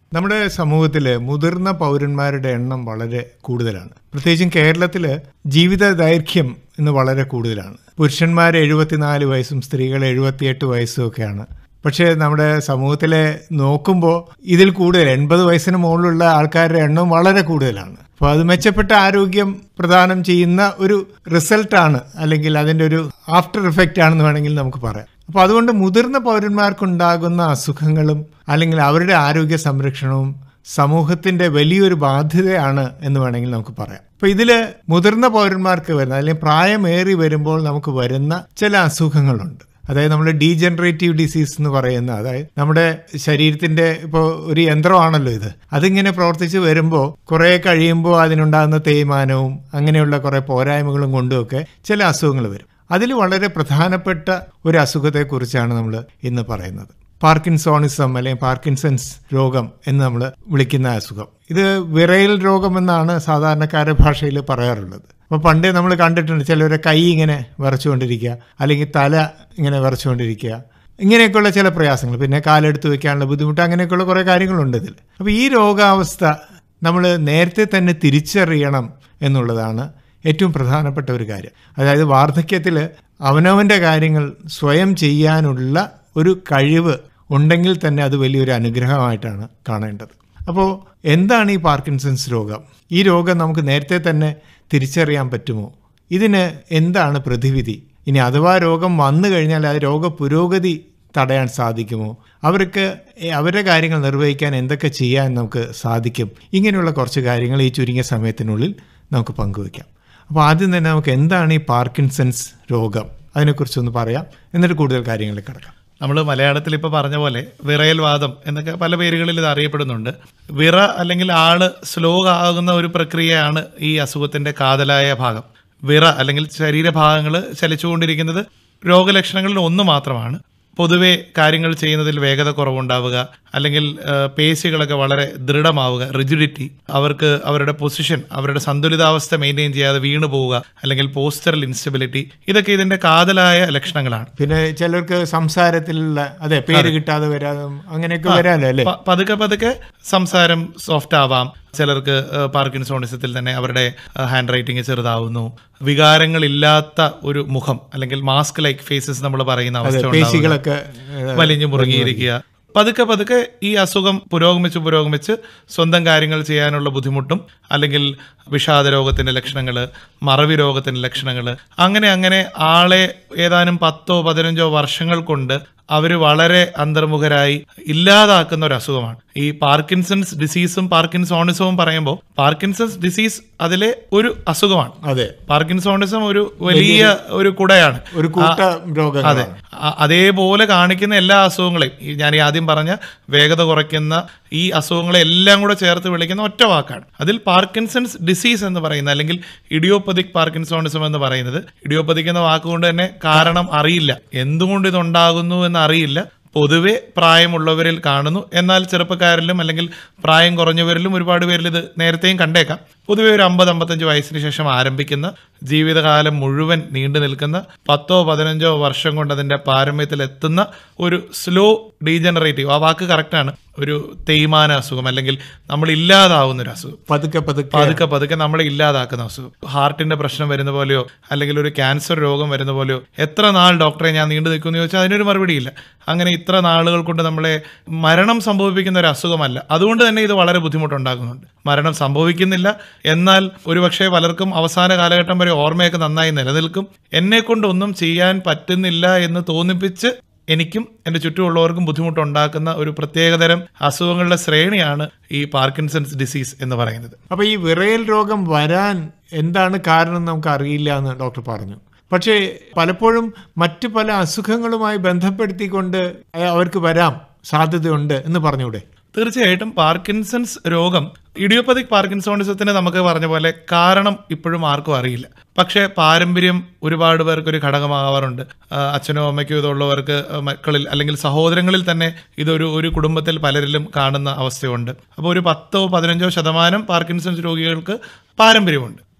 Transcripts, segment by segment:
നമ്മുടെ സമൂഹത്തിൽ മുതിർന്ന പൗരന്മാരുടെ എണ്ണം വളരെ കൂടുതലാണ് പ്രത്യേകിച്ചും കേരളത്തിൽ ജീവിത ദൈർഘ്യം ഇന്ന് വളരെ കൂടുതലാണ് പുരുഷന്മാർ എഴുപത്തിനാല് വയസ്സും സ്ത്രീകൾ എഴുപത്തിയെട്ട് വയസ്സും ഒക്കെയാണ് പക്ഷേ നമ്മുടെ സമൂഹത്തിലെ നോക്കുമ്പോൾ ഇതിൽ കൂടുതൽ എൺപത് വയസ്സിന് മുകളിലുള്ള ആൾക്കാരുടെ എണ്ണം വളരെ കൂടുതലാണ് അപ്പോൾ അത് മെച്ചപ്പെട്ട ആരോഗ്യം പ്രദാനം ചെയ്യുന്ന ഒരു റിസൾട്ടാണ് അല്ലെങ്കിൽ അതിൻ്റെ ഒരു ആഫ്റ്റർ ഇഫക്റ്റ് ആണെന്ന് വേണമെങ്കിൽ നമുക്ക് പറയാം അപ്പോൾ അതുകൊണ്ട് മുതിർന്ന പൗരന്മാർക്കുണ്ടാകുന്ന അസുഖങ്ങളും അല്ലെങ്കിൽ അവരുടെ ആരോഗ്യ സംരക്ഷണവും സമൂഹത്തിന്റെ വലിയൊരു ബാധ്യതയാണ് എന്ന് വേണമെങ്കിൽ നമുക്ക് പറയാം അപ്പൊ ഇതില് മുതിർന്ന പൗരന്മാർക്ക് വരുന്ന അല്ലെങ്കിൽ പ്രായമേറി വരുമ്പോൾ നമുക്ക് വരുന്ന ചില അസുഖങ്ങളുണ്ട് അതായത് നമ്മൾ ഡീജനറേറ്റീവ് ഡിസീസ് എന്ന് പറയുന്ന അതായത് നമ്മുടെ ശരീരത്തിന്റെ ഇപ്പോൾ ഒരു യന്ത്രമാണല്ലോ ഇത് അതിങ്ങനെ പ്രവർത്തിച്ച് വരുമ്പോൾ കുറെ കഴിയുമ്പോൾ അതിനുണ്ടാകുന്ന തേയ്മാനവും അങ്ങനെയുള്ള കുറെ പോരായ്മകളും കൊണ്ടുമൊക്കെ ചില അസുഖങ്ങൾ വരും അതിൽ വളരെ പ്രധാനപ്പെട്ട ഒരു അസുഖത്തെക്കുറിച്ചാണ് നമ്മൾ ഇന്ന് പറയുന്നത് പാർക്കിൻസോണിസം അല്ലെങ്കിൽ പാർക്കിൻസൺസ് രോഗം എന്ന് നമ്മൾ വിളിക്കുന്ന അസുഖം ഇത് വിറയൽ രോഗം എന്നാണ് സാധാരണക്കാരുടെ ഭാഷയിൽ പറയാറുള്ളത് അപ്പോൾ പണ്ടേ നമ്മൾ കണ്ടിട്ടുണ്ട് ചിലവരെ കൈ ഇങ്ങനെ വിറച്ചുകൊണ്ടിരിക്കുക അല്ലെങ്കിൽ തല ഇങ്ങനെ വിറച്ചുകൊണ്ടിരിക്കുക ഇങ്ങനെയൊക്കെയുള്ള ചില പ്രയാസങ്ങൾ പിന്നെ കാലെടുത്ത് വെക്കാനുള്ള ബുദ്ധിമുട്ട് അങ്ങനെയൊക്കെയുള്ള കുറേ കാര്യങ്ങളുണ്ട് ഇതിൽ അപ്പോൾ ഈ രോഗാവസ്ഥ നമ്മൾ നേരത്തെ തന്നെ തിരിച്ചറിയണം എന്നുള്ളതാണ് ഏറ്റവും പ്രധാനപ്പെട്ട ഒരു കാര്യം അതായത് വാർദ്ധക്യത്തിൽ അവനവൻ്റെ കാര്യങ്ങൾ സ്വയം ചെയ്യാനുള്ള ഒരു കഴിവ് ഉണ്ടെങ്കിൽ തന്നെ അത് വലിയൊരു അനുഗ്രഹമായിട്ടാണ് കാണേണ്ടത് അപ്പോൾ എന്താണ് ഈ പാർക്കിൻസൺസ് രോഗം ഈ രോഗം നമുക്ക് നേരത്തെ തന്നെ തിരിച്ചറിയാൻ പറ്റുമോ ഇതിന് എന്താണ് പ്രതിവിധി ഇനി അഥവാ രോഗം വന്നു കഴിഞ്ഞാൽ ആ രോഗ പുരോഗതി തടയാൻ സാധിക്കുമോ അവർക്ക് അവരുടെ കാര്യങ്ങൾ നിർവഹിക്കാൻ എന്തൊക്കെ ചെയ്യാൻ നമുക്ക് സാധിക്കും ഇങ്ങനെയുള്ള കുറച്ച് കാര്യങ്ങൾ ഈ ചുരുങ്ങിയ സമയത്തിനുള്ളിൽ നമുക്ക് പങ്കുവയ്ക്കാം അപ്പോൾ ആദ്യം തന്നെ നമുക്ക് എന്താണ് ഈ പാർക്കിൻസൺസ് രോഗം അതിനെക്കുറിച്ചൊന്ന് പറയാം എന്നിട്ട് കൂടുതൽ കാര്യങ്ങളിലേക്ക് കിടക്കാം നമ്മൾ മലയാളത്തിൽ ഇപ്പോൾ പറഞ്ഞ പോലെ വിറയൽ വാദം എന്നൊക്കെ പല പേരുകളിൽ ഇത് അറിയപ്പെടുന്നുണ്ട് വിറ അല്ലെങ്കിൽ ആള് സ്ലോ ആകുന്ന ഒരു പ്രക്രിയയാണ് ഈ അസുഖത്തിന്റെ കാതലായ ഭാഗം വിറ അല്ലെങ്കിൽ ശരീരഭാഗങ്ങൾ ചലിച്ചുകൊണ്ടിരിക്കുന്നത് രോഗലക്ഷണങ്ങളിൽ ഒന്ന് മാത്രമാണ് പൊതുവെ കാര്യങ്ങൾ ചെയ്യുന്നതിൽ വേഗത കുറവുണ്ടാവുക അല്ലെങ്കിൽ പേശികളൊക്കെ വളരെ ദൃഢമാവുക റിജിഡിറ്റി അവർക്ക് അവരുടെ പൊസിഷൻ അവരുടെ സന്തുലിതാവസ്ഥ മെയിൻറ്റെയിൻ ചെയ്യാതെ വീണു പോവുക അല്ലെങ്കിൽ പോസ്റ്ററൽ ഇൻസ്റ്റബിലിറ്റി ഇതൊക്കെ ഇതിന്റെ കാതലായ ലക്ഷണങ്ങളാണ് പിന്നെ ചിലർക്ക് സംസാരത്തിലുള്ള അതെ പേര് കിട്ടാതെ വരാതെ അങ്ങനെയൊക്കെ വരാമല്ലോ അല്ലേ പ- പതുക്കെ പതുക്കെ സംസാരം സോഫ്റ്റ് ആവാം ചിലർക്ക് പാർക്കിൻസോണിസത്തിൽ തന്നെ അവരുടെ ഹാൻഡ് റൈറ്റിംഗ് ചെറുതാവുന്നു വികാരങ്ങളില്ലാത്ത ഒരു മുഖം അല്ലെങ്കിൽ മാസ്ക് ലൈക്ക് ഫേസസ് നമ്മൾ പറയുന്ന അവസ്ഥ ഉണ്ടാവുന്നു. പേശികളൊക്കെ ഏഹ്, വലിഞ്ഞു മുറുകിയിരിക്കുക പതുക്കെ പതുക്കെ ഈ അസുഖം പുരോഗമിച്ച് പുരോഗമിച്ച് സ്വന്തം കാര്യങ്ങൾ ചെയ്യാനുള്ള ബുദ്ധിമുട്ടും അല്ലെങ്കിൽ വിഷാദ രോഗത്തിന്റെ ലക്ഷണങ്ങൾ മറവി രോഗത്തിന്റെ ലക്ഷണങ്ങൾ അങ്ങനെ അങ്ങനെ ആളെ ഏതാനും പത്തോ പതിനഞ്ചോ വർഷങ്ങൾ കൊണ്ട് അവർ വളരെ അന്തർമുഖരായി ഇല്ലാതാക്കുന്ന ഒരു അസുഖമാണ് ഈ പാർക്കിൻസൺസ് ഡിസീസും പാർക്കിൻസോണിസവും പറയുമ്പോൾ പാർക്കിൻസൺസ് ഡിസീസ് അതിലെ ഒരു അസുഖമാണ് അതെ പാർക്കിൻസോണിസം ഒരു വലിയ ഒരു കുടയാണ് ഒരു കൂട്ട രോഗങ്ങൾ അതെ അ- അതേപോലെ കാണിക്കുന്ന എല്ലാ അസുഖങ്ങളെയും ഈ ഞാൻ ഈ ആദ്യം പറഞ്ഞ വേഗത കുറയ്ക്കുന്ന ഈ അസുഖങ്ങളെ എല്ലാം കൂടെ ചേർത്ത് വിളിക്കുന്ന ഒറ്റ വാക്കാണ് അതിൽ പാർക്കിൻസൺസ് ഡിസീസ് എന്ന് പറയുന്ന അല്ലെങ്കിൽ ഇഡിയോപ്പതിക് പാർക്കിൻസോണിസം എന്ന് പറയുന്നത് ഇഡിയോപ്പതിക് എന്ന വാക്കുകൊണ്ട് തന്നെ കാരണം അറിയില്ല എന്തുകൊണ്ട് ഇതുണ്ടാകുന്നു എന്ന് അറിയില്ല പൊതുവെ പ്രായമുള്ളവരിൽ കാണുന്നു എന്നാൽ ചെറുപ്പക്കാരിലും അല്ലെങ്കിൽ പ്രായം കുറഞ്ഞവരിലും ഒരുപാട് പേരിൽ ഇത് നേരത്തെയും കണ്ടേക്കാം പൊതുവെ ഒരു അമ്പത് അമ്പത്തഞ്ച് വയസ്സിന് ശേഷം ആരംഭിക്കുന്ന ജീവിതകാലം മുഴുവൻ നീണ്ടു നിൽക്കുന്ന പത്തോ പതിനഞ്ചോ വർഷം കൊണ്ട് അതിന്റെ പാരമ്യത്തിൽ എത്തുന്ന ഒരു സ്ലോ ഡീജനറേറ്റീവ് ആ വാക്ക് കറക്റ്റാണ് ഒരു തേയ്മാന അസുഖം അല്ലെങ്കിൽ നമ്മൾ ഇല്ലാതാവുന്ന ഒരു അസുഖം പതുക്കെ പതുക്കെ പതുക്കെ പതുക്കെ നമ്മളെ ഇല്ലാതാക്കുന്ന അസുഖം ഹാർട്ടിന്റെ പ്രശ്നം വരുന്ന പോലെയോ അല്ലെങ്കിൽ ഒരു ക്യാൻസർ രോഗം വരുന്ന പോലെയോ എത്ര നാൾ ഡോക്ടറെ ഞാൻ നീണ്ടു നിൽക്കുമെന്ന് ചോദിച്ചാൽ അതിനൊരു മറുപടിയില്ല അങ്ങനെ ഇത്ര നാളുകൾ കൊണ്ട് നമ്മളെ മരണം സംഭവിപ്പിക്കുന്ന ഒരു അസുഖമല്ല അതുകൊണ്ട് തന്നെ ഇത് വളരെ ബുദ്ധിമുട്ടുണ്ടാക്കുന്നുണ്ട് മരണം സംഭവിക്കുന്നില്ല എന്നാൽ ഒരുപക്ഷെ പലർക്കും അവസാന കാലഘട്ടം വരെ ഓർമ്മയൊക്കെ നന്നായി നിലനിൽക്കും എന്നെ കൊണ്ട് ഒന്നും ചെയ്യാൻ പറ്റുന്നില്ല എന്ന് തോന്നിപ്പിച്ച് എനിക്കും എൻ്റെ ചുറ്റുമുള്ളവർക്കും ബുദ്ധിമുട്ടുണ്ടാക്കുന്ന ഒരു പ്രത്യേകതരം അസുഖങ്ങളുടെ ശ്രേണിയാണ് ഈ പാർക്കിൻസൺസ് ഡിസീസ് എന്ന് പറയുന്നത് അപ്പൊ ഈ വിറയൽ രോഗം വരാൻ എന്താണ് കാരണം എന്ന് നമുക്ക് അറിയില്ല എന്ന് ഡോക്ടർ പറഞ്ഞു പക്ഷേ പലപ്പോഴും മറ്റു പല അസുഖങ്ങളുമായി ബന്ധപ്പെടുത്തിക്കൊണ്ട് അവർക്ക് വരാം സാധ്യതയുണ്ട് എന്ന് പറഞ്ഞൂടെ തീർച്ചയായിട്ടും പാർക്കിൻസൺസ് രോഗം ഇഡിയോപ്പതിക് പാർക്കിൻസോണിസത്തിന് നമുക്ക് പറഞ്ഞ പോലെ കാരണം ഇപ്പോഴും ആർക്കും അറിയില്ല പക്ഷേ പാരമ്പര്യം ഒരുപാട് പേർക്ക് ഒരു ഘടകമാവാറുണ്ട് ആ, അച്ഛനോ അമ്മയ്ക്കോ ഇതുള്ളവർക്ക് മക്കളിൽ അല്ലെങ്കിൽ സഹോദരങ്ങളിൽ തന്നെ ഇതൊരു ഒരു കുടുംബത്തിൽ പലരിലും കാണുന്ന അവസ്ഥയുണ്ട് അപ്പോൾ ഒരു പത്തോ പതിനഞ്ചോ ശതമാനം പാർക്കിൻസൺസ് രോഗികൾക്ക് പാരമ്പര്യമുണ്ട്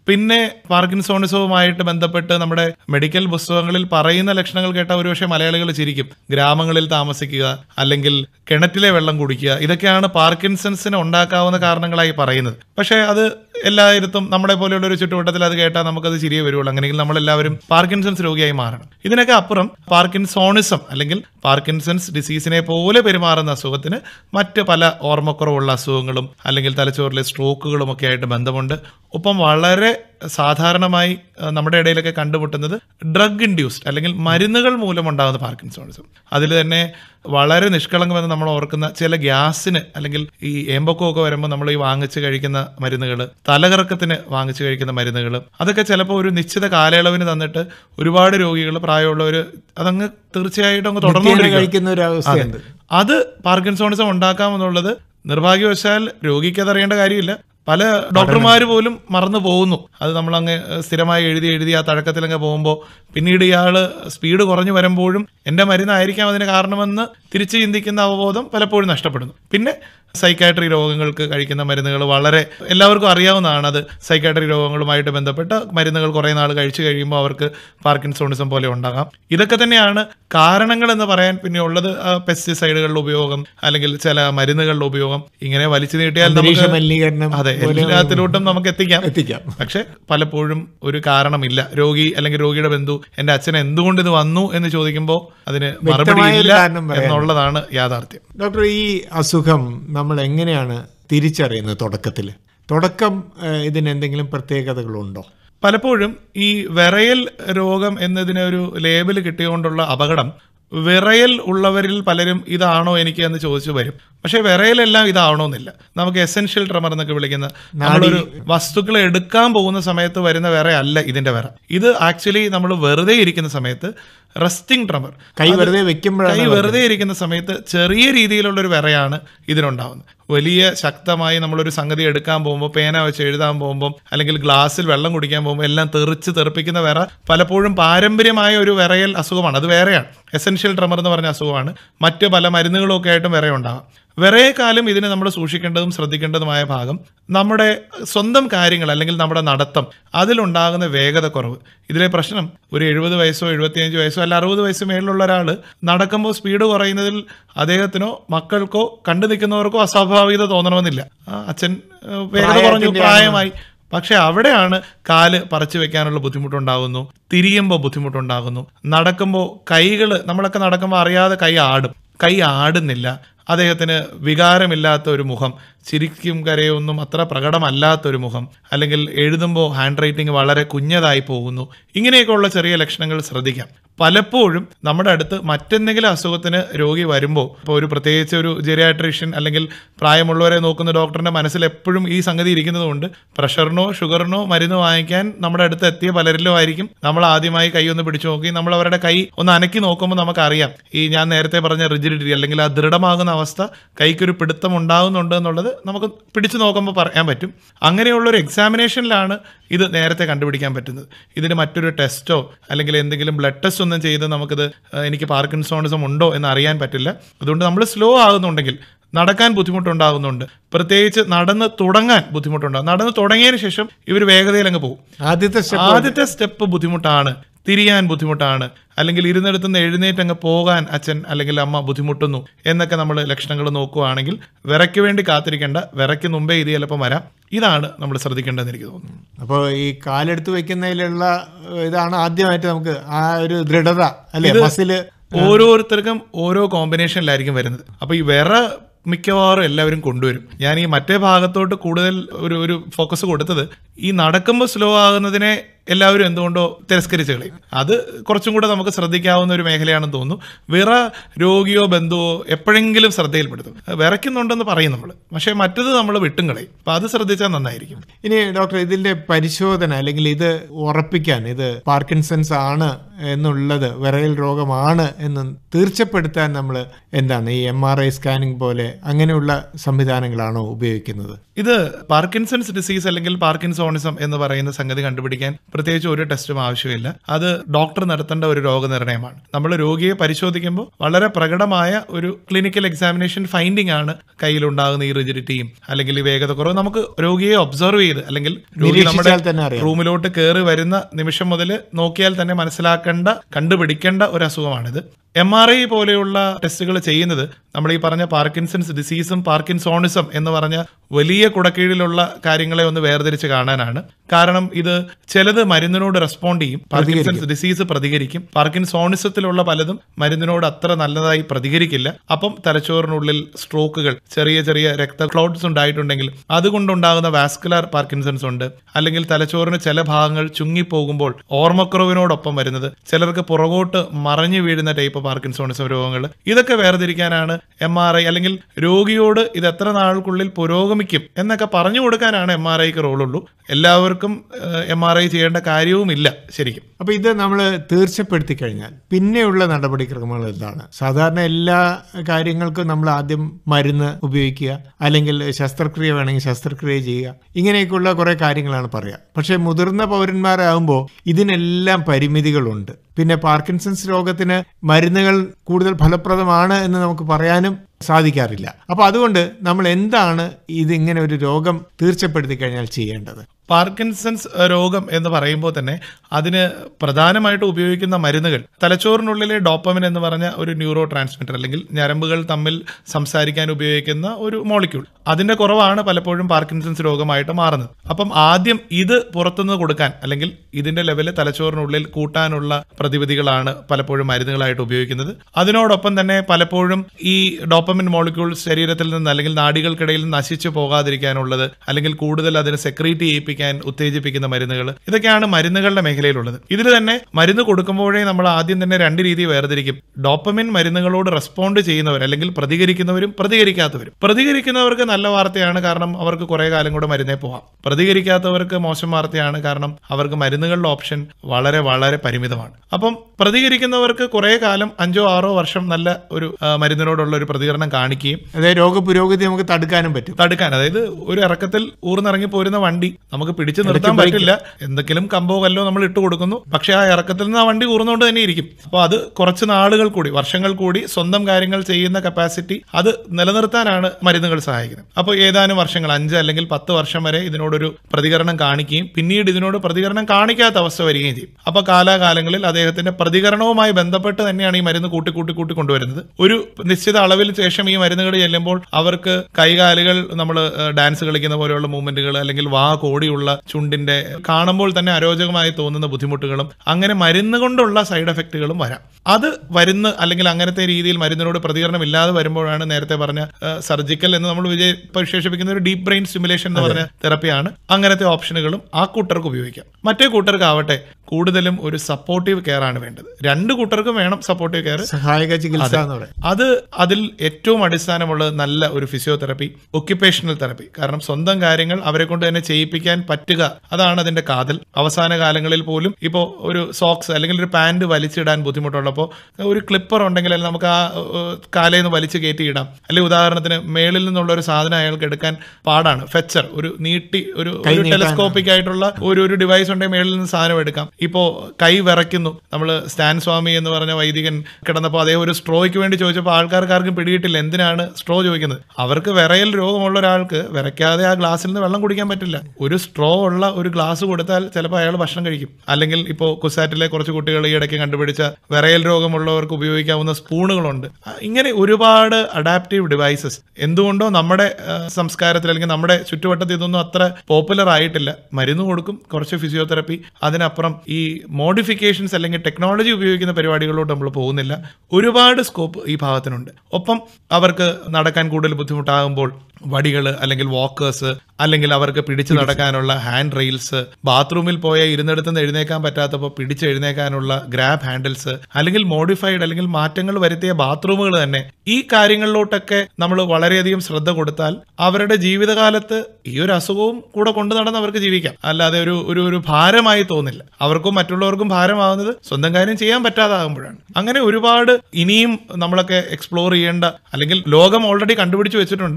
പിന്നെ പാർക്കിൻസോണിസവുമായിട്ട് ബന്ധപ്പെട്ട് നമ്മുടെ മെഡിക്കൽ പുസ്തകങ്ങളിൽ പറയുന്ന ലക്ഷണങ്ങൾ കേട്ട ഒരുപക്ഷെ മലയാളികൾ ചിരിക്കും ഗ്രാമങ്ങളിൽ താമസിക്കുക അല്ലെങ്കിൽ കിണറ്റിലെ വെള്ളം കുടിക്കുക ഇതൊക്കെയാണ് പാർക്കിൻസൺസിന് ഉണ്ടാക്കാവുന്ന കാരണങ്ങളായി പറയുന്നത് പക്ഷേ അത് എല്ലായിടത്തും നമ്മളെ പോലെയുള്ള ഒരു ചുറ്റുവട്ടത്തിൽ അത് കേട്ടാൽ നമുക്കത് ചിരിയെ വരുള്ളൂ അങ്ങനെയെങ്കിൽ നമ്മളെല്ലാവരും പാർക്കിൻസൺസ് രോഗിയായി മാറണം ഇതിനൊക്കെ അപ്പുറം പാർക്കിൻസോണിസം അല്ലെങ്കിൽ പാർക്കിൻസൺസ് ഡിസീസിനെ പോലെ പെരുമാറുന്ന അസുഖത്തിന് മറ്റ് പല ഓർമ്മക്കുറവുള്ള അസുഖങ്ങളും അല്ലെങ്കിൽ തലച്ചോറിലെ സ്ട്രോക്കുകളും ഒക്കെ ആയിട്ട് ബന്ധമുണ്ട് ഒപ്പം വളരെ സാധാരണമായി അഹ്, നമ്മുടെ ഇടയിലൊക്കെ കണ്ടുമുട്ടുന്നത് ഡ്രഗ് ഇൻഡ്യൂസ്ഡ് അല്ലെങ്കിൽ മരുന്നുകൾ മൂലമുണ്ടാകുന്ന പാർക്കിൻസോണിസം അതിൽ തന്നെ വളരെ നിഷ്കളങ്കമെന്ന് നമ്മൾ ഓർക്കുന്ന ചില ഗ്യാസിന് അല്ലെങ്കിൽ ഈ ഏമ്പക്കോ ഒക്കെ വരുമ്പോൾ നമ്മൾ ഈ വാങ്ങിച്ച് കഴിക്കുന്ന മരുന്നുകൾ തലകറക്കത്തിന് വാങ്ങിച്ച് കഴിക്കുന്ന മരുന്നുകൾ അതൊക്കെ ചിലപ്പോൾ ഒരു നിശ്ചിത കാലയളവിന് തന്നിട്ട് ഒരുപാട് രോഗികൾ പ്രായമുള്ളവർ അതങ്ങ് തീർച്ചയായിട്ടും അങ്ങ് നിത്യേന തുടർന്നുകൊണ്ടിരിക്കും കഴിക്കുന്ന ഒരു അവസ്ഥയുണ്ട് അത് പാർക്കിൻസോണിസം ഉണ്ടാക്കാമെന്നുള്ളത് നിർഭാഗ്യവശാൽ രോഗിക്ക് അതറിയേണ്ട കാര്യമില്ല പല ഡോക്ടർമാർ പോലും മറന്നു പോകുന്നു അത് നമ്മളങ്ങ് സ്ഥിരമായി എഴുതി എഴുതി ആ തഴക്കത്തിലങ്ങ് പോകുമ്പോൾ പിന്നീട് ഇയാള് സ്പീഡ് കുറഞ്ഞു വരുമ്പോഴും എന്റെ മരുന്നായിരിക്കാം അതിന് കാരണമെന്ന് തിരിച്ച് ചിന്തിക്കുന്ന അവബോധം പലപ്പോഴും നഷ്ടപ്പെടുന്നു പിന്നെ സൈക്കാട്രി രോഗങ്ങൾക്ക് കഴിക്കുന്ന മരുന്നുകൾ വളരെ എല്ലാവർക്കും അറിയാവുന്നതാണ് അത് സൈക്കാട്രി രോഗങ്ങളുമായിട്ട് ബന്ധപ്പെട്ട മരുന്നുകൾ കുറേ നാൾ കഴിച്ചു കഴിയുമ്പോൾ അവർക്ക് പാർക്കിൻസോണിസം പോലെ ഉണ്ടാകാം ഇതൊക്കെ തന്നെയാണ് കാരണങ്ങൾ എന്ന് പറയാൻ പിന്നെ ഉള്ളത് പെസ്റ്റിസൈഡുകളുടെ ഉപയോഗം അല്ലെങ്കിൽ ചില മരുന്നുകളുടെ ഉപയോഗം ഇങ്ങനെ വലിച്ചു നീട്ടിയാൽ അന്തരീക്ഷ നമുക്ക് മലിനീകരണം അതെ എല്ലാത്തിലോട്ടും നമുക്ക് എത്തിക്കാം എത്തിക്കാം പക്ഷെ പലപ്പോഴും ഒരു കാരണമില്ല രോഗി അല്ലെങ്കിൽ രോഗിയുടെ ബന്ധു എന്റെ അച്ഛൻ എന്തുകൊണ്ട് ഇത് വന്നു എന്ന് ചോദിക്കുമ്പോൾ അതിന് മറുപടി വ്യക്തമായ ഒരു ഇല്ല കാരണം പറയാൻ എന്നുള്ളതാണ് യാഥാർത്ഥ്യം ഡോക്ടർ ഈ അസുഖം നമ്മൾ എങ്ങനെയാണ് തിരിച്ചറിയുന്നത് തുടക്കത്തിൽ തുടക്കം ഏഹ്, ഇതിന് എന്തെങ്കിലും പ്രത്യേകതകളുണ്ടോ പലപ്പോഴും ഈ വിറയൽ രോഗം എന്നതിന് ഒരു ലേബൽ കിട്ടിയുകൊണ്ടുള്ള അപകടം വിറയൽ ഉള്ളവരിൽ പലരും ഇതാണോ എനിക്ക് എന്ന് ചോദിച്ചു വരും പക്ഷെ വിറയലെല്ലാം ഇതാവണമെന്നില്ല നമുക്ക് എസെൻഷ്യൽ ട്രമർ എന്നൊക്കെ വിളിക്കുന്ന നമ്മളൊരു വസ്തുക്കൾ എടുക്കാൻ പോകുന്ന സമയത്ത് വരുന്ന വിറ അല്ല ഇതിന്റെ വിറ ഇത് ആക്ച്വലി നമ്മൾ വെറുതെ ഇരിക്കുന്ന സമയത്ത് റെസ്റ്റിംഗ് ട്രമർ കൈ വെറുതെ വെക്കുമ്പോഴാണ് കൈ വെറുതെ ഇരിക്കുന്ന സമയത്ത് ചെറിയ രീതിയിലുള്ള ഒരു വിറയാണ് ഇതിനുണ്ടാവുന്നത് വലിയ ശക്തമായി നമ്മളൊരു സംഗതി എടുക്കാൻ പോകുമ്പോൾ പേന വെച്ച് എഴുതാൻ പോകുമ്പോൾ അല്ലെങ്കിൽ ഗ്ലാസ്സിൽ വെള്ളം കുടിക്കാൻ പോകുമ്പോൾ എല്ലാം തെറിച്ച് തെറിപ്പിക്കുന്ന വിറ പലപ്പോഴും പാരമ്പര്യമായ ഒരു വിറയൽ അസുഖമാണ് അത് വേറെയാണ് എസെൻഷ്യൽ ട്രമർ എന്ന് പറഞ്ഞ അസുഖമാണ് മറ്റ് പല മരുന്നുകളും ഒക്കെ ആയിട്ടും വിറ ഉണ്ടാകാം വിറയെക്കാലം ഇതിന് നമ്മൾ സൂക്ഷിക്കേണ്ടതും ശ്രദ്ധിക്കേണ്ടതുമായ ഭാഗം നമ്മുടെ സ്വന്തം കാര്യങ്ങൾ അല്ലെങ്കിൽ നമ്മുടെ നടത്തം അതിലുണ്ടാകുന്ന വേഗത കുറവ് ഇതിലെ പ്രശ്നം ഒരു എഴുപത് വയസ്സോ എഴുപത്തിയഞ്ച് വയസ്സോ അല്ല അറുപത് വയസ്സ് മേളിലുള്ള ഒരാൾ നടക്കുമ്പോൾ സ്പീഡ് കുറയുന്നതിൽ അദ്ദേഹത്തിനോ മക്കൾക്കോ കണ്ടു നിൽക്കുന്നവർക്കോ അസ്വാഭാവികത തോന്നണമെന്നില്ല ആ, അച്ഛൻ ആ, വേഗത കുറഞ്ഞു പ്രായത്തിന്റെ പ്രായമായി പക്ഷെ അവിടെയാണ് കാല് പറിച്ചു വെക്കാനുള്ള ബുദ്ധിമുട്ടുണ്ടാകുന്നു തിരിയുമ്പോൾ ബുദ്ധിമുട്ടുണ്ടാകുന്നു നടക്കുമ്പോൾ കൈകൾ നമ്മളൊക്കെ നടക്കുമ്പോൾ അറിയാതെ കൈ ആടും കൈ ആടുന്നില്ല അദ്ദേഹത്തിന് വികാരമില്ലാത്ത ഒരു മുഖം ചിരിക്കും കരയൊന്നും അത്ര പ്രകടമല്ലാത്ത ഒരു മുഖം അല്ലെങ്കിൽ എഴുതുമ്പോൾ ഹാൻഡ് റൈറ്റിംഗ് വളരെ കുഞ്ഞതായി പോകുന്നു ഇങ്ങനെയൊക്കെയുള്ള ചെറിയ ലക്ഷണങ്ങൾ ശ്രദ്ധിക്കാം പലപ്പോഴും നമ്മുടെ അടുത്ത് മറ്റെന്തെങ്കിലും അസുഖത്തിന് രോഗി വരുമ്പോൾ ഇപ്പോൾ ഒരു പ്രത്യേകിച്ച് ഒരു ജെറിയാട്രീഷ്യൻ അല്ലെങ്കിൽ പ്രായമുള്ളവരെ നോക്കുന്ന ഡോക്ടറിന്റെ മനസ്സിൽ എപ്പോഴും ഈ സംഗതി ഇരിക്കുന്നത് കൊണ്ട് പ്രഷറിനോ ഷുഗറിനോ മരുന്ന് വാങ്ങിക്കാൻ നമ്മുടെ അടുത്ത് എത്തിയ പലരിലും ആയിരിക്കും നമ്മൾ ആദ്യമായി കൈ ഒന്ന് പിടിച്ചു നോക്കി നമ്മൾ അവരുടെ കൈ ഒന്ന് അനക്കി നോക്കുമ്പോൾ നമുക്കറിയാം ഈ ഞാൻ നേരത്തെ പറഞ്ഞ റിജിഡിറ്റി അല്ലെങ്കിൽ ആ ദൃഢമാകുന്ന അവസ്ഥ കൈക്കൊരു പിടുത്തം ഉണ്ടാകുന്നുണ്ട് എന്നുള്ളത് നമുക്ക് പിടിച്ചു നോക്കുമ്പോൾ പറയാൻ പറ്റും അങ്ങനെയുള്ള ഒരു എക്സാമിനേഷനിലാണ് ഇത് നേരത്തെ കണ്ടുപിടിക്കാൻ പറ്റുന്നത് ഇതിന് മറ്റൊരു ടെസ്റ്റോ അല്ലെങ്കിൽ എന്തെങ്കിലും ബ്ലഡ് ടെസ്റ്റ് ഒന്നും ചെയ്ത് നമുക്കിത് ഏഹ്, എനിക്ക് പാർക്കിൻസോണിസം ഉണ്ടോ എന്ന് അറിയാൻ പറ്റില്ല അതുകൊണ്ട് നമ്മൾ സ്ലോ ആകുന്നുണ്ടെങ്കിൽ നടക്കാൻ ബുദ്ധിമുട്ടുണ്ടാകുന്നുണ്ട് പ്രത്യേകിച്ച് നടന്ന് തുടങ്ങാൻ ബുദ്ധിമുട്ടുണ്ടാകും നടന്ന് തുടങ്ങിയതിന് ശേഷം ഇവർ വേഗതയിൽ അങ്ങ് പോകും ആദ്യത്തെ സ്റ്റെപ്പ് ആദ്യത്തെ സ്റ്റെപ്പ് ബുദ്ധിമുട്ടാണ് തിരിയാൻ ബുദ്ധിമുട്ടാണ് അല്ലെങ്കിൽ ഇരുന്നിടത്തുനിന്ന് എഴുന്നേറ്റ് അങ്ങ് പോകാൻ അച്ഛൻ അല്ലെങ്കിൽ അമ്മ ബുദ്ധിമുട്ടുന്നു എന്നൊക്കെ നമ്മൾ ലക്ഷണങ്ങൾ നോക്കുകയാണെങ്കിൽ വിറയ്ക്ക് വേണ്ടി കാത്തിരിക്കേണ്ട വിറയ്ക്ക് മുമ്പേ ഇത് ചിലപ്പോൾ വരാം ഇതാണ് നമ്മൾ ശ്രദ്ധിക്കേണ്ടതെന്ന് എനിക്ക് തോന്നുന്നു അപ്പോൾ ഈ കാലെടുത്ത് വെക്കുന്നതിലുള്ള ഏഹ്, ഇതാണ് ആദ്യമായിട്ട് നമുക്ക് ആ ഒരു ദൃഢത അല്ലെ മസില് ഓരോരുത്തർക്കും ഓരോ കോമ്പിനേഷനിലായിരിക്കും വരുന്നത് അപ്പൊ ഈ വിറ മിക്കവാറും എല്ലാവരും കൊണ്ടുവരും ഞാൻ ഈ മറ്റേ ഭാഗത്തോട്ട് കൂടുതൽ ഒരു ഒരു ഫോക്കസ് കൊടുത്തത് ഈ നടക്കുമ്പോൾ സ്ലോ ആകുന്നതിനെ എല്ലാവരും എന്തുകൊണ്ടോ തിരസ്കരിച്ച് കളയും അത് കുറച്ചും കൂടെ നമുക്ക് ശ്രദ്ധിക്കാവുന്ന ഒരു മേഖലയാണെന്ന് തോന്നുന്നു വിറ രോഗിയോ ബന്ധുവോ എപ്പോഴെങ്കിലും ശ്രദ്ധയിൽപ്പെടുത്തും വിറയ്ക്കുന്നുണ്ടെന്ന് പറയും നമ്മൾ പക്ഷേ മറ്റത് നമ്മൾ വിട്ടും കളയും അപ്പൊ അത് ശ്രദ്ധിച്ചാൽ നന്നായിരിക്കും ഇനി ഡോക്ടർ ഇതിന്റെ പരിശോധന അല്ലെങ്കിൽ ഇത് ഉറപ്പിക്കാൻ ഇത് പാർക്കിൻസൺസ് ആണ് എന്നുള്ളത് വിറയൽ രോഗമാണ് എന്ന് തീർച്ചപ്പെടുത്താൻ നമ്മൾ എന്താണ് ഈ എം ആർ ഐ സ്കാനിങ് പോലെ അങ്ങനെയുള്ള സംവിധാനങ്ങളാണോ ഉപയോഗിക്കുന്നത് ഇത് പാർക്കിൻസൺസ് ഡിസീസ് അല്ലെങ്കിൽ പാർക്കിൻസോണിസം പാർക്കിൻസോണിസം എന്ന് പറയുന്ന സംഗതി കണ്ടുപിടിക്കാൻ പ്രത്യേകിച്ച് ഒരു ടെസ്റ്റും ആവശ്യമില്ല അത് ഡോക്ടർ നടത്തേണ്ട ഒരു രോഗനിർണയമാണ് നമ്മൾ രോഗിയെ പരിശോധിക്കുമ്പോൾ വളരെ പ്രകടമായ ഒരു ക്ലിനിക്കൽ എക്സാമിനേഷൻ ഫൈൻഡിംഗ് ആണ് കയ്യിലുണ്ടാകുന്ന ഈ റിജിഡിറ്റിയും അല്ലെങ്കിൽ ഈ വേഗത കുറവ് നമുക്ക് രോഗിയെ ഒബ്സർവ് ചെയ്ത് അല്ലെങ്കിൽ രോഗി നമ്മുടെ നിരീക്ഷിച്ചാൽ തന്നെ അറിയാം റൂമിലോട്ട് കയറി വരുന്ന നിമിഷം മുതൽ നോക്കിയാൽ തന്നെ മനസ്സിലാക്കേണ്ട കണ്ടുപിടിക്കേണ്ട ഒരു അസുഖമാണിത് എം ആർ ഐ പോലെയുള്ള ടെസ്റ്റുകൾ ചെയ്യുന്നത് നമ്മൾ ഈ പറഞ്ഞ പാർക്കിൻസൺസ് ഡിസീസും പാർക്കിൻസോണിസം എന്ന് പറഞ്ഞ വലിയ കുടക്കീഴിലുള്ള കാര്യങ്ങളെ ഒന്ന് വേർതിരിച്ച് കാണാനാണ് കാരണം ഇത് ചിലത് മരുന്നിനോട് റെസ്പോണ്ട് ചെയ്യും പാർക്കിൻസൺസ് ഡിസീസ് പ്രതികരിക്കും പാർക്കിൻസോണിസത്തിലുള്ള പലതും മരുന്നിനോട് അത്ര നല്ലതായി പ്രതികരിക്കില്ല അപ്പം തലച്ചോറിനുള്ളിൽ സ്ട്രോക്കുകൾ ചെറിയ ചെറിയ രക്ത ക്ലൗഡ്സ് ഉണ്ടായിട്ടുണ്ടെങ്കിൽ അതുകൊണ്ടുണ്ടാകുന്ന വാസ്കുലാർ പാർക്കിൻസൺസ് ഉണ്ട് അല്ലെങ്കിൽ തലച്ചോറിന് ചില ഭാഗങ്ങൾ ചുങ്ങിപ്പോകുമ്പോൾ ഓർമ്മക്കുറവിനോടൊപ്പം വരുന്നത് ചിലർക്ക് പുറകോട്ട് മറഞ്ഞു വീഴുന്ന ടൈപ്പ് പാർക്കിൻസോണിസം രോഗങ്ങൾ ഇതൊക്കെ വേർതിരിക്കാനാണ് എം ആർ ഐ അല്ലെങ്കിൽ രോഗിയോട് ഇത് എത്ര നാൾക്കുള്ളിൽ പുരോഗമിക്കും എന്നൊക്കെ പറഞ്ഞു കൊടുക്കാനാണ് എം ആർ ഐക്ക് റോളുള്ളൂ എല്ലാവർക്കും എം ആർ ഐ ചെയ്യേണ്ട കാര്യവുമില്ല ശരിക്കും അപ്പൊ ഇത് നമ്മൾ തീർച്ചപ്പെടുത്തി കഴിഞ്ഞാൽ പിന്നെയുള്ള നടപടിക്രമങ്ങൾ എന്താണ് സാധാരണ എല്ലാ കാര്യങ്ങൾക്കും നമ്മൾ ആദ്യം മരുന്ന് ഉപയോഗിക്കുക അല്ലെങ്കിൽ ശസ്ത്രക്രിയ വേണമെങ്കിൽ ശസ്ത്രക്രിയ ചെയ്യുക ഇങ്ങനെയൊക്കെയുള്ള കുറെ കാര്യങ്ങളാണ് പറയുക പക്ഷേ മുതിർന്ന പൗരന്മാരാകുമ്പോൾ ഇതിനെല്ലാം പരിമിതികളുണ്ട് പിന്നെ പാർക്കിൻസൺസ് രോഗത്തിന് മരുന്നുകൾ കൂടുതൽ ഫലപ്രദമാണ് എന്ന് നമുക്ക് പറയാനും സാധിക്കാറില്ല അപ്പൊ അതുകൊണ്ട് നമ്മൾ എന്താണ് ഇതിങ്ങനെ ഒരു രോഗം തീർച്ചപ്പെടുത്തി കഴിഞ്ഞാൽ ചെയ്യേണ്ടത് പാർക്കിൻസൺസ് രോഗം എന്ന് പറയുമ്പോൾ തന്നെ അതിന് പ്രധാനമായിട്ട് ഉപയോഗിക്കുന്ന മരുന്നുകൾ തലച്ചോറിനുള്ളിലെ ഡോപ്പമിൻ എന്ന് പറഞ്ഞ ഒരു ന്യൂറോ ട്രാൻസ്മിറ്റർ അല്ലെങ്കിൽ ഞരമ്പുകൾ തമ്മിൽ സംസാരിക്കാൻ ഉപയോഗിക്കുന്ന ഒരു മോളിക്യൂൾ അതിന്റെ കുറവാണ് പലപ്പോഴും പാർക്കിൻസൺസ് രോഗമായിട്ട് മാറുന്നത് അപ്പം ആദ്യം ഇത് പുറത്തുനിന്ന് കൊടുക്കാൻ അല്ലെങ്കിൽ ഇതിന്റെ ലെവല് തലച്ചോറിനുള്ളിൽ കൂട്ടാനുള്ള പ്രതിവിധികളാണ് പലപ്പോഴും മരുന്നുകളായിട്ട് ഉപയോഗിക്കുന്നത് അതിനോടൊപ്പം തന്നെ പലപ്പോഴും ഈ ഡോപ്പമിൻ മോളിക്യൂൾ ശരീരത്തിൽ നിന്ന് അല്ലെങ്കിൽ നാഡികൾക്കിടയിൽ നിന്ന് നശിച്ചു പോകാതിരിക്കാനുള്ളത് അല്ലെങ്കിൽ കൂടുതൽ അതിന് സെക്രീറ്റ് ചെയ്യിപ്പിക്കാൻ ഉത്തേജിപ്പിക്കുന്ന മരുന്നുകൾ ഇതൊക്കെയാണ് മരുന്നുകളുടെ മേഖലയിലുള്ളത് ഇതിൽ തന്നെ മരുന്ന് കൊടുക്കുമ്പോഴേ നമ്മൾ ആദ്യം തന്നെ രണ്ട് രീതി വേർതിരിക്കും ഡോപ്പമിൻ മരുന്നുകളോട് റെസ്പോണ്ട് ചെയ്യുന്നവർ അല്ലെങ്കിൽ പ്രതികരിക്കുന്നവരും പ്രതികരിക്കാത്തവരും പ്രതികരിക്കുന്നവർക്ക് നല്ല വാർത്തയാണ് കാരണം അവർക്ക് കുറെ കാലം കൂടെ മരുന്നേ പോവാം പ്രതികരിക്കാത്തവർക്ക് മോശം വാർത്തയാണ് കാരണം അവർക്ക് മരുന്നുകളുടെ ഓപ്ഷൻ വളരെ വളരെ പരിമിതമാണ് അപ്പം പ്രതികരിക്കുന്നവർക്ക് കുറെ കാലം അഞ്ചോ ആറോ വർഷം നല്ല ഒരു ആ, മരുന്നിനോടുള്ള ഒരു പ്രതികരണം കാണിക്കുകയും അതായത് രോഗപുരോഗതി നമുക്ക് തടുക്കാനും പറ്റും തടുക്കാൻ അതായത് ഒരു ഇറക്കത്തിൽ ഊർന്നിറങ്ങി പോരുന്ന വണ്ടി നമുക്ക് പിടിച്ചു നിർത്താൻ പറ്റില്ല എന്തെങ്കിലും കമ്പോ കല്ലോ നമ്മൾ ഇട്ട് കൊടുക്കുന്നു പക്ഷെ ആ ഇറക്കത്തിൽ നിന്ന് ആ വണ്ടി ഊർന്നുകൊണ്ട് തന്നെ ഇരിക്കും അപ്പോൾ അത് കുറച്ച് നാളുകൾ കൂടി വർഷങ്ങൾ കൂടി സ്വന്തം കാര്യങ്ങൾ ചെയ്യുന്ന കപ്പാസിറ്റി അത് നിലനിർത്താനാണ് മരുന്നുകൾ സഹായിക്കുന്നത് അപ്പോൾ ഏതാനും വർഷങ്ങൾ അഞ്ച് അല്ലെങ്കിൽ പത്ത് വർഷം വരെ ഇതിനോടൊരു പ്രതികരണം കാണിക്കുകയും പിന്നീട് ഇതിനോട് പ്രതികരണം കാണിക്കാത്ത അവസ്ഥ വരികയും ചെയ്യും അപ്പോൾ കാലാകാലങ്ങളിൽ അദ്ദേഹത്തിന്റെ പ്രതികരണവുമായി ബന്ധപ്പെട്ട് തന്നെയാണ് ഈ മരുന്ന് കൂട്ടി കൂട്ടി കൂട്ടി കൊണ്ടുവരുന്നത് ഒരു നിശ്ചിത അളവിൽ ശേഷം ഈ മരുന്നുകൾ ചെല്ലുമ്പോൾ അവർക്ക് കൈകാലുകൾ നമ്മൾ ഡാൻസ് കളിക്കുന്ന പോലെയുള്ള മൂവ്മെന്റുകൾ അല്ലെങ്കിൽ വാ കോടിയുള്ള ചുണ്ടിന്റെ കാണുമ്പോൾ തന്നെ അരോചകമായി തോന്നുന്ന ബുദ്ധിമുട്ടുകളും അങ്ങനെ മരുന്ന് കൊണ്ടുള്ള സൈഡ് എഫക്റ്റുകളും വരാം അത് വരുന്ന അല്ലെങ്കിൽ അങ്ങനത്തെ രീതിയിൽ മരുന്നിനോട് പ്രതികരണം ഇല്ലാതെ വരുമ്പോഴാണ് നേരത്തെ പറഞ്ഞ സർജിക്കൽ എന്ന് നമ്മൾ വിജയ വിശേഷിപ്പിക്കുന്ന ഒരു ഡീപ് ബ്രെയിൻ സ്റ്റിമുലേഷൻ എന്ന് പറഞ്ഞ തെറപ്പിയാണ് അങ്ങനത്തെ ഓപ്ഷനുകളും ആ കൂട്ടർക്ക് ഉപയോഗിക്കാം മറ്റേ കൂട്ടർക്കാവട്ടെ കൂടുതലും ഒരു സപ്പോർട്ടീവ് കെയർ ആണ് വേണ്ടത് രണ്ട് കൂട്ടർക്കും വേണം സപ്പോർട്ടീവ് കെയർ സഹായക ചികിത്സ എന്ന് പറയും അത് അതിൽ ഏറ്റവും അടിസ്ഥാനമുള്ളത് നല്ല ഒരു ഫിസിയോതെറപ്പി ഒക്യുപ്പേഷണൽ തെറപ്പി കാരണം സ്വന്തം കാര്യങ്ങൾ അവരെ കൊണ്ട് തന്നെ ചെയ്യിപ്പിക്കാൻ പറ്റുക അതാണ് അതിന്റെ കാതൽ അവസാന കാലങ്ങളിൽ പോലും ഇപ്പോൾ ഒരു സോക്സ് അല്ലെങ്കിൽ ഒരു പാന്റ് വലിച്ചിടാൻ ബുദ്ധിമുട്ടുള്ളപ്പോൾ ഒരു ക്ലിപ്പർ ഉണ്ടെങ്കിൽ അല്ലെങ്കിൽ നമുക്ക് ആ ഏഹ്, കാലയിൽ നിന്ന് വലിച്ചു കയറ്റിയിടാം അല്ലെങ്കിൽ ഉദാഹരണത്തിന് മേളിൽ നിന്നുള്ള ഒരു സാധനം അയാൾക്ക് എടുക്കാൻ പാടാണ് ഫെച്ചർ ഒരു നീട്ടി ഒരു ഒരു ടെലസ്കോപ്പിക് ആയിട്ടുള്ള ഒരു ഒരു ഡിവൈസ് ഉണ്ടെങ്കിൽ മേളിൽ നിന്ന് സാധനം എടുക്കാം ഇപ്പോ കൈ വിറയ്ക്കുന്നു നമ്മൾ സ്റ്റാൻ സ്വാമി എന്ന് പറഞ്ഞ വൈദികൻ കിടന്നപ്പോൾ അതേ ഒരു സ്ട്രോയ്ക്ക് വേണ്ടി ചോദിച്ചപ്പോൾ ആൾക്കാർക്ക് ആർക്കും പിടിയിട്ടില്ല എന്തിനാണ് സ്ട്രോ ചോദിക്കുന്നത് അവർക്ക് വിറയൽ രോഗമുള്ള ഒരാൾക്ക് വിറയ്ക്കാതെ ആ ഗ്ലാസ്സിൽ നിന്ന് വെള്ളം കുടിക്കാൻ പറ്റില്ല ഒരു സ്ട്രോ ഉള്ള ഒരു ഗ്ലാസ് കൊടുത്താൽ ചിലപ്പോൾ അയാൾ ഭക്ഷണം കഴിക്കും അല്ലെങ്കിൽ ഇപ്പോൾ കുസാറ്റിലെ കുറച്ച് കുട്ടികൾ ഈ ഇടയ്ക്ക് കണ്ടുപിടിച്ച വിറയൽ രോഗമുള്ളവർക്ക് ഉപയോഗിക്കാവുന്ന സ്പൂണുകളുണ്ട് ആ, ഇങ്ങനെ ഒരുപാട് അഡാപ്റ്റീവ് ഡിവൈസസ് എന്തുകൊണ്ടോ നമ്മുടെ ആ, സംസ്കാരത്തിൽ അല്ലെങ്കിൽ നമ്മുടെ ചുറ്റുവട്ടത്തിൽ ഇതൊന്നും അത്ര പോപ്പുലർ ആയിട്ടില്ല മരുന്ന് കൊടുക്കും കുറച്ച് ഫിസിയോതെറപ്പി അതിനപ്പുറം ഈ മോഡിഫിക്കേഷൻസ് അല്ലെങ്കിൽ ടെക്നോളജി ഉപയോഗിക്കുന്ന പരിപാടികളിലോട്ട് നമ്മൾ പോകുന്നില്ല ഒരുപാട് സ്കോപ്പ് ഈ ഭാഗത്തിനുണ്ട് ഒപ്പം അവർക്ക് നടക്കാൻ കൂടുതൽ ബുദ്ധിമുട്ടാകുമ്പോൾ വടികൾ അല്ലെങ്കിൽ വാക്കേഴ്സ് അല്ലെങ്കിൽ അവർക്ക് പിടിച്ചു നടക്കാനുള്ള ഹാൻഡ് റെയിൽസ് ബാത്റൂമിൽ പോയ ഇരുന്നിടത്തുനിന്ന് എഴുന്നേക്കാൻ പറ്റാത്തപ്പോൾ പിടിച്ച് എഴുന്നേക്കാനുള്ള ഗ്രാബ് ഹാൻഡിൽസ് അല്ലെങ്കിൽ മോഡിഫൈഡ് അല്ലെങ്കിൽ മാറ്റങ്ങൾ വരുത്തിയ ബാത്റൂമുകൾ തന്നെ ഈ കാര്യങ്ങളിലോട്ടൊക്കെ നമ്മൾ വളരെയധികം ശ്രദ്ധ കൊടുത്താൽ അവരുടെ ജീവിതകാലത്ത് ഈ ഒരു അസുഖവും കൂടെ കൊണ്ടു നടന്ന് അവർക്ക് ജീവിക്കാം അല്ലാതെ ഒരു ഒരു ഒരു ഭാരമായി തോന്നില്ല അവർക്കും മറ്റുള്ളവർക്കും ഭാരമാകുന്നത് സ്വന്തം കാര്യം ചെയ്യാൻ പറ്റാതാകുമ്പോഴാണ് അങ്ങനെ ഒരുപാട് ഇനിയും നമ്മളൊക്കെ എക്സ്പ്ലോർ ചെയ്യേണ്ട അല്ലെങ്കിൽ ലോകം ഓൾറെഡി കണ്ടുപിടിച്ച് വെച്ചിട്ടുണ്ട് നമ്മളത്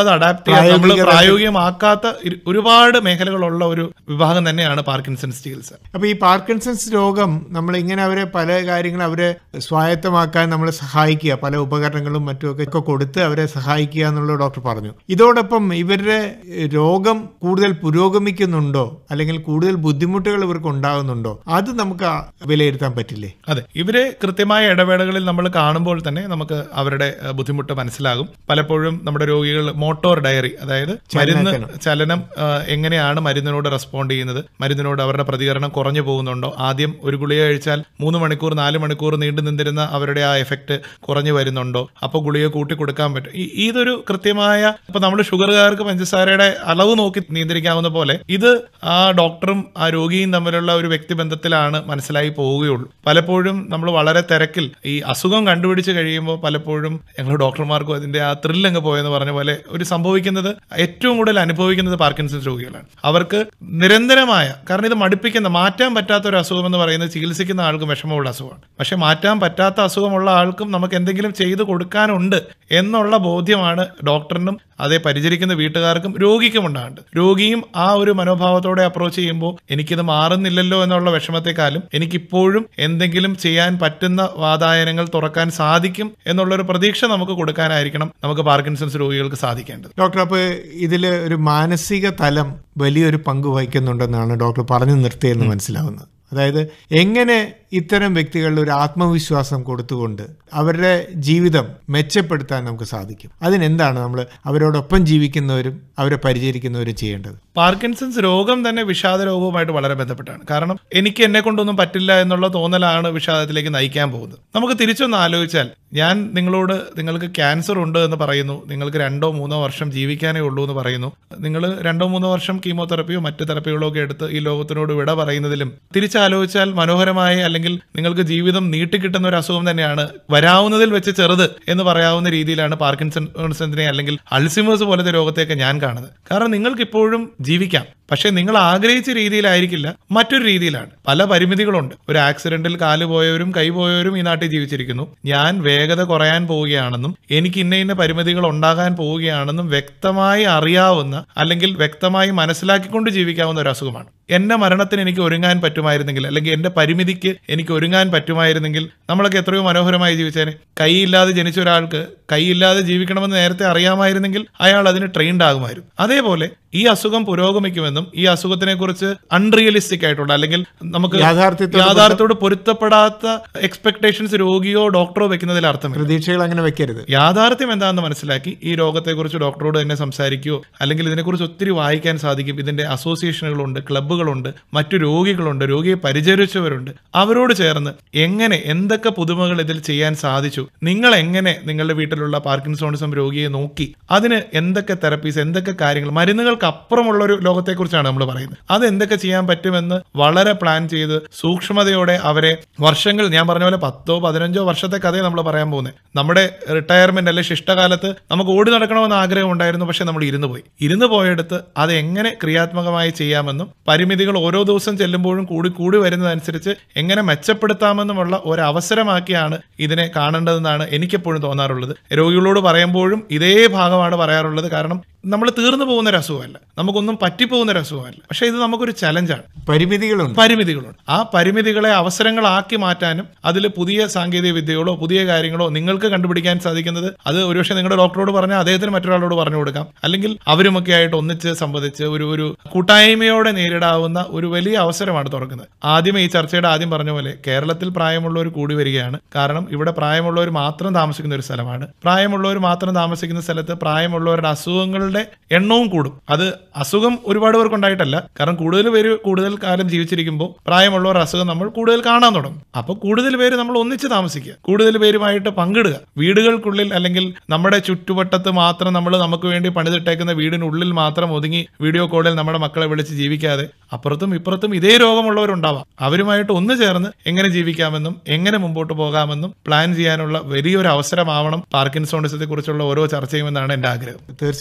നമ്മളത് അഡാപ്റ്റ് ചെയ്യാൻ നമ്മൾ പ്രായോഗികമാക്കാത്ത ഇരു- ഒരുപാട് മേഖലകളുള്ള ഒരു വിഭാഗം തന്നെയാണ് പാർക്കിൻസൺസ് ചികിത്സ അപ്പൊ ഈ പാർക്കിൻസൺസ് രോഗം നമ്മൾ ഇങ്ങനെ അവരെ പല കാര്യങ്ങളും അവരെ സ്വായത്തമാക്കാൻ നമ്മൾ സഹായിക്കുക പല ഉപകരണങ്ങളും മറ്റുമൊക്കെ ഒക്കെ കൊടുത്ത് അവരെ സഹായിക്കുക എന്നുള്ള ഡോക്ടർ പറഞ്ഞു ഇതോടൊപ്പം ഇവരുടെ രോഗം കൂടുതൽ പുരോഗമിക്കുന്നുണ്ടോ അല്ലെങ്കിൽ കൂടുതൽ ബുദ്ധിമുട്ടുകൾ ഇവർക്ക് ഉണ്ടാകുന്നുണ്ടോ അത് നമുക്ക് ആ വിലയിരുത്താൻ പറ്റില്ലേ അതെ ഇവരെ കൃത്യമായ ഇടവേളകളിൽ നമ്മൾ കാണുമ്പോൾ തന്നെ നമുക്ക് അവരുടെ ഏഹ്, ബുദ്ധിമുട്ട് മനസ്സിലാകും പലപ്പോഴും നമ്മുടെ രോഗികൾ മോട്ടോർ ഡയറി അതായത് മരുന്ന് ചലനം ഏഹ്, എങ്ങനെയാണ് മരുന്നിനോട് റെസ്പോണ്ട് ചെയ്യുന്നത് മരുന്നിനോട് അവരുടെ പ്രതികരണം കുറഞ്ഞു പോകുന്നുണ്ടോ ആദ്യം ഒരു ഗുളിക കഴിച്ചാൽ മൂന്ന് മണിക്കൂർ നാല് മണിക്കൂർ നീണ്ടു നിന്നിരുന്ന അവരുടെ ആ എഫക്റ്റ് കുറഞ്ഞു വരുന്നുണ്ടോ അപ്പോൾ ഗുളിക കൂട്ടി കൊടുക്കാൻ പറ്റും ഈ- ഇതൊരു കൃത്യമായ ഇപ്പൊ നമ്മൾ ഷുഗറുകാർക്ക് പഞ്ചസാരയുടെ അളവ് നോക്കി നിയന്ത്രിക്കാവുന്ന പോലെ ഇത് ആ ഡോക്ടറും ആ രോഗിയും തമ്മിലുള്ള ഒരു വ്യക്തിബന്ധത്തിലാണ് മനസ്സിലായി പോവുകയുള്ളൂ പലപ്പോഴും നമ്മൾ വളരെ തിരക്കിൽ ഈ അസുഖം കണ്ടുപിടിച്ച് കഴിയുമ്പോൾ പലപ്പോഴും ഞങ്ങൾ ഡോക്ടർമാർക്കും അതിന്റെ ആ ത്രില്ലങ്ങ് പോയെന്ന് പറഞ്ഞ പോലെ ഒരു സംഭവിക്കുന്നത് ഏറ്റവും കൂടുതൽ അനുഭവിക്കുന്നത് പാർക്കിൻസൺസ് രോഗികളാണ് അവർക്ക് നിരന്തരമായ കാരണം ഇത് മടുപ്പിക്കുന്ന മാറ്റാൻ പറ്റാത്ത ഒരു അസുഖം എന്ന് പറയുന്നത് ചികിത്സിക്കുന്ന ആൾക്കും വിഷമമുള്ള അസുഖമാണ് പക്ഷെ മാറ്റാൻ പറ്റാത്ത അസുഖമുള്ള ആൾക്കും നമുക്ക് എന്തെങ്കിലും ചെയ്തു കൊടുക്കാനുണ്ട് എന്നുള്ള ബോധ്യമാണ് ഡോക്ടറിനും അതേ പരിചരിക്കുന്ന വീട്ടുകാർക്കും രോഗിക്കും ഉണ്ടാകേണ്ടത് രോഗിയും ആ ഒരു മനോഭാവത്തോടെ അപ്രോച്ച് ചെയ്യുമ്പോൾ എനിക്കിത് മാറുന്നില്ലല്ലോ എന്നുള്ള വിഷമത്തെക്കാളും എനിക്കിപ്പോഴും എന്തെങ്കിലും ചെയ്യാൻ പറ്റുന്ന വാതായനങ്ങൾ തുറക്കാൻ സാധിക്കും എന്നുള്ളൊരു പ്രതീക്ഷ നമുക്ക് കൊടുക്കാനായിരിക്കണം നമുക്ക് പാർക്കിൻസൺസ് രോഗികൾക്ക് സാധിക്കേണ്ടത് ഡോക്ടർ അപ്പോൾ ഇതിൽ ഒരു മാനസിക തലം വലിയൊരു പങ്ക് വഹിക്കുന്നുണ്ടെന്നാണ് ഡോക്ടർ പറഞ്ഞു നിർത്തിയെന്ന് മനസ്സിലാവുന്നത് അതായത് എങ്ങനെ ഇത്തരം വ്യക്തികളിൽ ഒരു ആത്മവിശ്വാസം കൊടുത്തുകൊണ്ട് അവരുടെ ജീവിതം മെച്ചപ്പെടുത്താൻ നമുക്ക് സാധിക്കും അതിനെന്താണ് നമ്മൾ അവരോടൊപ്പം ജീവിക്കുന്നവരും അവരെ പരിചരിക്കുന്നവരും ചെയ്യേണ്ടത് പാർക്കിൻസൺസ് രോഗം തന്നെ വിഷാദ രോഗവുമായിട്ട് വളരെ ബന്ധപ്പെട്ടാണ് കാരണം എനിക്ക് എന്നെ കൊണ്ടൊന്നും പറ്റില്ല എന്നുള്ള തോന്നലാണ് വിഷാദത്തിലേക്ക് നയിക്കാൻ പോകുന്നത് നമുക്ക് തിരിച്ചൊന്ന് ആലോചിച്ചാൽ ഞാൻ നിങ്ങളോട് നിങ്ങൾക്ക് ക്യാൻസർ ഉണ്ട് എന്ന് പറയുന്നു നിങ്ങൾക്ക് രണ്ടോ മൂന്നോ വർഷം ജീവിക്കാനേ ഉള്ളൂ എന്ന് പറയുന്നു നിങ്ങൾ രണ്ടോ മൂന്നോ വർഷം കീമോതെറപ്പിയോ മറ്റ് തെറപ്പികളോ ഒക്കെ എടുത്ത് ഈ ലോകത്തിനോട് വിട പറയുന്നതിലും തിരിച്ചാലോചിച്ചാൽ മനോഹരമായി അല്ലെങ്കിൽ നിങ്ങൾക്ക് ജീവിതം നീട്ടിക്കിട്ടുന്ന ഒരു അസുഖം തന്നെയാണ് വരാവുന്നതിൽ വെച്ച് ചെറുത് എന്ന് പറയാവുന്ന രീതിയിലാണ് പാർക്കിൻസൺസിനെ അല്ലെങ്കിൽ അൾസിമേഴ്സ് പോലത്തെ രോഗത്തെയൊക്കെ ഞാൻ കാണുന്നത് കാരണം നിങ്ങൾക്ക് ഇപ്പോഴും ജീവിക്കാം പക്ഷേ നിങ്ങൾ ആഗ്രഹിച്ച രീതിയിലായിരിക്കില്ല മറ്റൊരു രീതിയിലാണ് പല പരിമിതികളുണ്ട് ഒരു ആക്സിഡന്റിൽ കാല് പോയവരും കൈ പോയവരും ഈ നാട്ടിൽ ജീവിച്ചിരിക്കുന്നു ഞാൻ വേഗത കുറയാൻ പോവുകയാണെന്നും എനിക്ക് ഇന്ന ഇന്ന പരിമിതികൾ ഉണ്ടാകാൻ പോവുകയാണെന്നും വ്യക്തമായി അറിയാവുന്ന അല്ലെങ്കിൽ വ്യക്തമായി മനസ്സിലാക്കിക്കൊണ്ട് ജീവിക്കാവുന്ന ഒരു അസുഖമാണ് എന്റെ മരണത്തിന് എനിക്ക് ഒരുങ്ങാൻ പറ്റുമായിരുന്നെങ്കിൽ അല്ലെങ്കിൽ എന്റെ പരിമിതിക്ക് എനിക്ക് ഒരുങ്ങാൻ പറ്റുമായിരുന്നെങ്കിൽ നമ്മളൊക്കെ എത്രയോ മനോഹരമായി ജീവിച്ചേനെ കൈയില്ലാതെ ജനിച്ച ഒരാൾക്ക് കൈയില്ലാതെ ജീവിക്കണമെന്ന് നേരത്തെ അറിയാമായിരുന്നെങ്കിൽ അയാൾ അതിന് ട്രെയിൻഡ് ആകുമായിരുന്നു അതേപോലെ ഈ അസുഖം പുരോഗമിക്കുമെന്നും ഈ അസുഖത്തിനെ കുറിച്ച് അൺറിയലിസ്റ്റിക് ആയിട്ടുള്ള അല്ലെങ്കിൽ നമുക്ക് യാഥാർത്ഥ്യത്തോട് യാഥാർത്ഥ്യത്തോട് പൊരുത്തപ്പെടാത്ത എക്സ്പെക്ടേഷൻസ് രോഗിയോ ഡോക്ടറോ വെക്കുന്നതിൽ അർത്ഥമില്ല പ്രതീക്ഷകൾ അങ്ങനെ വെക്കരുത് യാഥാർത്ഥ്യം എന്താണെന്ന് മനസ്സിലാക്കി ഈ രോഗത്തെക്കുറിച്ച് ഡോക്ടറോട് തന്നെ സംസാരിക്കുകയോ അല്ലെങ്കിൽ ഇതിനെക്കുറിച്ച് ഒത്തിരി വായിക്കാൻ സാധിക്കും ഇതിന്റെ അസോസിയേഷനുകളുണ്ട് ക്ലബ്ബുകളുണ്ട് മറ്റു രോഗികളുണ്ട് രോഗിയെ പരിചരിച്ചവരുണ്ട് അവരോട് ചേർന്ന് എങ്ങനെ എന്തൊക്കെ പുതുമകൾ ഇതിൽ ചെയ്യാൻ സാധിച്ചു നിങ്ങൾ എങ്ങനെ നിങ്ങളുടെ വീട്ടിലുള്ള പാർക്കിൻസോണിസം രോഗിയെ നോക്കി അതിന് എന്തൊക്കെ തെറപ്പീസ് എന്തൊക്കെ കാര്യങ്ങൾ മരുന്നുകൾക്ക് അപ്പുറമുള്ള ഒരു ലോകത്തെക്കുറിച്ചാണ് നമ്മൾ പറയുന്നത് അത് എന്തൊക്കെ ചെയ്യാൻ പറ്റുമെന്ന് വളരെ പ്ലാൻ ചെയ്ത് സൂക്ഷ്മതയോടെ അവരെ വർഷങ്ങൾ ഞാൻ പറഞ്ഞ പോലെ പത്തോ പതിനഞ്ചോ വർഷത്തെ കഥയെ നമ്മൾ പറയാൻ പോകുന്നത് നമ്മുടെ റിട്ടയർമെന്റ് അല്ലെ ശിഷ്ടകാലത്ത് നമുക്ക് ഓടി നടക്കണമെന്ന് ആഗ്രഹം ഉണ്ടായിരുന്നു പക്ഷെ നമ്മൾ ഇരുന്നു പോയി ഇരുന്നു പോയെടുത്ത് അത് എങ്ങനെ ക്രിയാത്മകമായി ചെയ്യാമെന്നും പരിമിതികൾ ഓരോ ദിവസം ചെല്ലുമ്പോഴും കൂടി കൂടി വരുന്നതനുസരിച്ച് എങ്ങനെ മെച്ചപ്പെടുത്താമെന്നുമുള്ള ഒരു അവസരമാക്കിയാണ് ഇതിനെ കാണേണ്ടതെന്നാണ് എനിക്കെപ്പോഴും തോന്നാറുള്ളത് രോഗികളോട് പറയുമ്പോഴും ഇതേ ഭാഗമാണ് പറയാറുള്ളത് കാരണം നമ്മൾ തീർന്നു പോകുന്ന ഒരു അസുഖമല്ല നമുക്കൊന്നും പറ്റിപ്പോകുന്ന ഒരു അസുഖമല്ല പക്ഷെ ഇത് നമുക്കൊരു ചലഞ്ചാണ് പരിമിതികളുണ്ട് പരിമിതികളുണ്ട് ആ പരിമിതികളെ അവസരങ്ങളാക്കി മാറ്റാനും അതിൽ പുതിയ സാങ്കേതിക വിദ്യകളോ പുതിയ കാര്യങ്ങളോ നിങ്ങൾക്ക് കണ്ടുപിടിക്കാൻ സാധിക്കുന്നത് അത് ഒരുപക്ഷെ നിങ്ങളുടെ ഡോക്ടറോട് പറഞ്ഞാൽ അദ്ദേഹത്തിന് മറ്റൊരാളോട് പറഞ്ഞു കൊടുക്കാം അല്ലെങ്കിൽ അവരുമൊക്കെ ആയിട്ട് ഒന്നിച്ച് സംവദിച്ച് ഒരു ഒരു കൂട്ടായ്മയോടെ നേരിടാവുന്ന ഒരു വലിയ അവസരമാണ് തുറക്കുന്നത് ആദ്യമേ ഈ ചർച്ചയുടെ ആദ്യം പറഞ്ഞ പോലെ കേരളത്തിൽ പ്രായമുള്ളവർ കൂടി വരികയാണ് കാരണം ഇവിടെ പ്രായമുള്ളവർ മാത്രം താമസിക്കുന്ന ഒരു സ്ഥലമാണ് പ്രായമുള്ളവർ മാത്രം താമസിക്കുന്ന സ്ഥലത്ത് പ്രായമുള്ളവരുടെ അസുഖങ്ങളുടെ എണ്ണവും കൂടും അത് അസുഖം ഒരുപാട് പേർക്ക് ഉണ്ടായിട്ടല്ല കാരണം കൂടുതൽ പേര് കൂടുതൽ കാലം ജീവിച്ചിരിക്കുമ്പോൾ പ്രായമുള്ളവർ അസുഖം നമ്മൾ കൂടുതൽ കാണാൻ തുടങ്ങും അപ്പോൾ കൂടുതൽ പേര് നമ്മൾ ഒന്നിച്ച് താമസിക്കുക കൂടുതൽ പേരുമായിട്ട് പങ്കിടുക വീടുകൾക്കുള്ളിൽ അല്ലെങ്കിൽ നമ്മുടെ ചുറ്റുവട്ടത്ത് മാത്രം നമ്മൾ നമുക്ക് വേണ്ടി പണിതിട്ടേക്കുന്ന വീടിനുള്ളിൽ മാത്രം ഒതുങ്ങി വീഡിയോ കോളിൽ നമ്മുടെ മക്കളെ വിളിച്ച് ജീവിക്കാതെ അപ്പുറത്തും ഇപ്പുറത്തും ഇതേ രോഗമുള്ളവരുണ്ടാവാം അവരുമായിട്ട് ഒന്ന് ചേർന്ന് എങ്ങനെ ജീവിക്കാമെന്നും എങ്ങനെ മുമ്പോട്ട് പോകാമെന്നും പ്ലാൻ ചെയ്യാനുള്ള വലിയൊരു അവസരമാവണം പാർക്കിൻസോണിസത്തെ കുറിച്ചുള്ള ഓരോ ചർച്ചയും എന്നാണ് എന്റെ ആഗ്രഹം തീർച്ചയായിട്ടും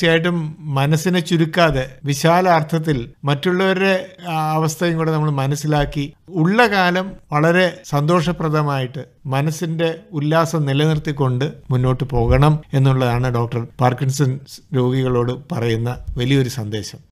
മനസ്സിനെ ചുരുക്കാതെ വിശാല അർത്ഥത്തിൽ മറ്റുള്ളവരുടെ ആ, അവസ്ഥയും കൂടെ നമ്മൾ മനസ്സിലാക്കി ഉള്ള കാലം വളരെ സന്തോഷപ്രദമായിട്ട് മനസ്സിന്റെ ഉല്ലാസം നിലനിർത്തിക്കൊണ്ട് മുന്നോട്ട് പോകണം എന്നുള്ളതാണ് ഡോക്ടർ പാർക്കിൻസൺസ് രോഗികളോട് പറയുന്ന വലിയൊരു സന്ദേശം